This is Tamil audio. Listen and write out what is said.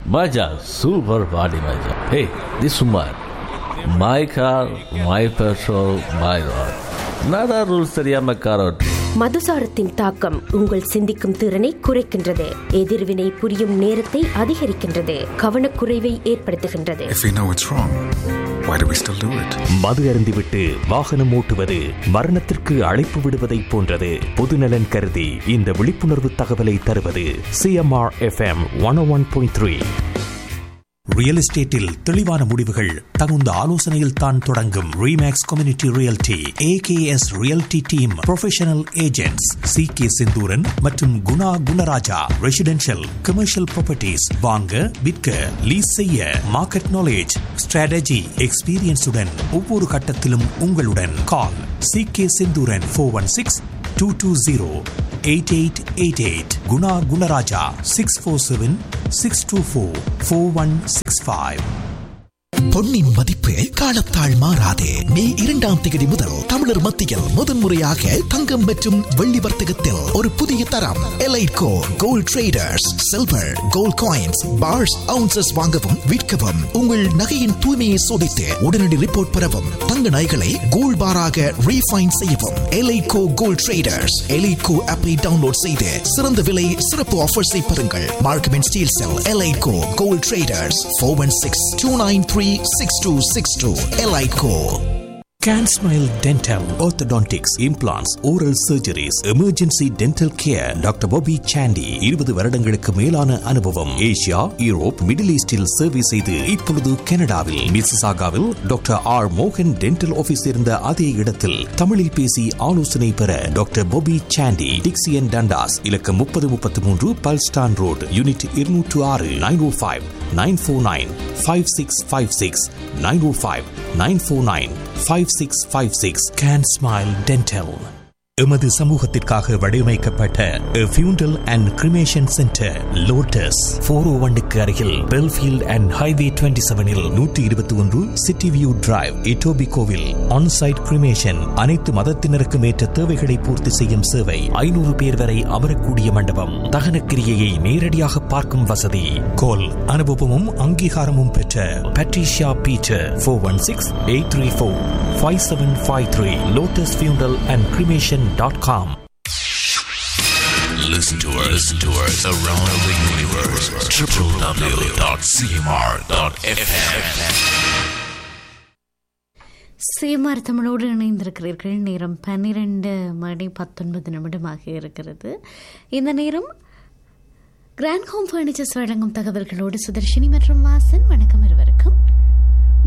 மஜா சூப்பர் பாடி மஜா ஹே திஸ் சுமார் my car my petrol my road நாடா ரூல்ஸ் தெரியாம கார் ஓட்டு மதுசாரத்தின் தாக்கம் உங்கள் சிந்திக்கும் திறனை குறைக்கின்றது எதிர்வினை புரியும் நேரத்தை அதிகரிக்கின்றது கவனக்குறைவை ஏற்படுத்துகின்றது If we know it's wrong, why do we still do it? மது அருந்திவிட்டு வாகனம் ஓட்டுவது மரணத்திற்கு அழைப்பு விடுவதைப் போன்றது பொதுநலன் கருதி இந்த விழிப்புணர்வு தகவலை தருவது CMR FM one one point three real எஸ்டேட்டில் தெளிவான முடிவுகள் தகுந்த ஆலோசனையில் தான் தொடங்கும் Remax community realty AKS realty team professional agents C K Senthooran மற்றும் Guna Gunaraja residential commercial properties வாங்க விற்க லீஸ் செய்ய மார்க்கெட் நாலேஜ் ஸ்ட்ராட்டஜி எக்ஸ்பீரியன்ஸுடன் ஒவ்வொரு கட்டத்திலும் உங்களுடன் call C K Senthooran four one six two two zero eight eight eight eight Guna Gunaraja six four seven six two four four one six five பொன்னின் மதிப்பு காலத்தால் மாறாதே மே இரண்டாம் தேதி முதல் தமிழர் மத்தியில் முதன்முறையாக தங்கம் மற்றும் வெள்ளி வர்த்தகத்தில் ஒரு புதிய தரம் Eliteco gold traders silver gold coins bars ounces வாங்கவும் விற்கவும் உங்கள் நகையின் தூய்மையை சோதித்து உடனடி ரிப்போர்ட் பெறவும் தங்க நகைகளை கோல்ட் பாராக ரீஃபைன் செய்யவும் எலைட்கோ கோல்ட் ட்ரேடர்ஸ் எலைட்கோ ஆப்பை டவுன்லோட் செய்து சிறந்த விலை சிறப்பு ஆஃபர்ஸை பெறுங்கள் மார்க்கம் அண்ட் ஸ்டீல் செல் Eliteco gold traders four one six two nine three six two six two Eliteco Can Smile Dental, Orthodontics, Implants, Oral Surgeries, Emergency Dental Care, doctor Bobby Sandy இருபது வருடங்களுக்கு மேலான அனுபவம் ஏசியா யூரோப் மிடில் ஈஸ்டில் சேவை செய்து இப்பொழுது கனடாவில் மிசிசாகாவில் டாக்டர் ஆர் மோகன் டென்டல் ஆபீஸ் இருந்த அதே இடத்தில் தமிழில் பேசி ஆலோசனை பெற doctor Bobby Sandy Dixie Dundas இலக்கம் முப்பது முப்பத்தி மூன்று பல்ஸ்டான் ரோடு யூனிட் இருநூற்று ஆறு nine O five nine four nine five six five six nine O five nine four nine five six five six can smile dental எமது சமூகத்திற்காக வடிவமைக்கப்பட்ட funeral and cremation centre Lotus four O ஒன்னுக்கு அருகில் பெல்ஃபீல்ட் அண்ட் ஹைவே டுவெண்ட்டி செவனில் நூற்றி இருபத்தி ஒன்று சிட்டி வியூ டிரைவ் இட்டோபி கோவில் ஆன்சைட் கிரிமேஷன் அனைத்து மதத்தினருக்கும் ஏற்ற தேவைகளை பூர்த்தி செய்யும் சேவை ஐநூறு பேர் வரை அமரக்கூடிய மண்டபம் தகன கிரியையை நேரடியாக பார்க்கும் வசதி கோல் அனுபவமும் அங்கீகாரமும் பெற்ற Patricia Peter four one six eight three four five seven five three Lotus funeral and cremation dot com Listen to us, listen to us around the universe. www.cmr.fm. CMR தமிழோடு இணைந்திருக்கிறீர்கள் நேரம் பன்னிரெண்டு மணி பத்தொன்பது நிமிடமாக இருக்கிறது இந்த நேரம் கிராண்ட் ஹோம் ஃபர்னிச்சர்ஸ் வழங்கும் தகவல்களோடு சுதர்ஷினி மற்றும் வாசன் வணக்கம் இருவருக்கும்